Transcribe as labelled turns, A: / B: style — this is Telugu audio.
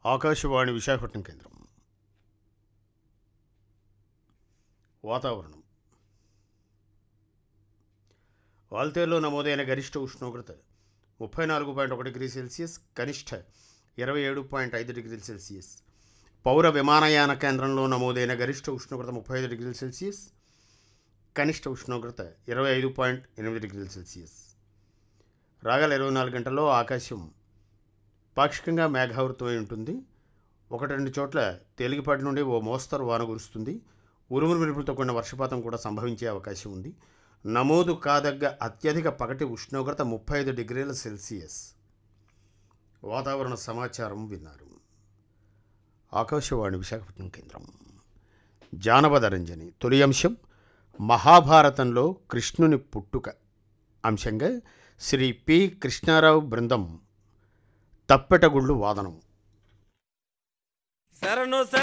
A: ఆకాశవాణి విశాఖపట్నం కేంద్రం వాతావరణం వాల్తేరులో నమోదైన గరిష్ట ఉష్ణోగ్రత ముప్పై నాలుగు పాయింట్ ఒక డిగ్రీ సెల్సియస్ కనిష్ట ఇరవై ఏడు పాయింట్ ఐదు డిగ్రీల సెల్సియస్ పౌర విమానయాన కేంద్రంలో నమోదైన గరిష్ట ఉష్ణోగ్రత ముప్పై ఐదు డిగ్రీల సెల్సియస్ కనిష్ట ఉష్ణోగ్రత ఇరవై ఐదు పాయింట్ ఎనిమిది డిగ్రీల సెల్సియస్ రాగల ఇరవై నాలుగు గంటల్లో ఆకాశం పాక్షికంగా మేఘావృతమై ఉంటుంది ఒకటి రెండు చోట్ల తేలికపాటి నుండి ఓ మోస్తరు వాన కురుస్తుంది ఉరుములు మెరుపులతో కూడిన వర్షపాతం కూడా సంభవించే అవకాశం ఉంది నమోదు కాదగ్గ అత్యధిక పగటి ఉష్ణోగ్రత ముప్పై ఐదు డిగ్రీల సెల్సియస్ వాతావరణ సమాచారం విన్నారు ఆకాశవాణి విశాఖపట్నం కేంద్రం జానపద రంజని తొలి అంశం మహాభారతంలో కృష్ణుని పుట్టుక అంశంగా శ్రీ పి కృష్ణారావు బృందం తప్పెటగుళ్ళు వాదనం
B: శరణు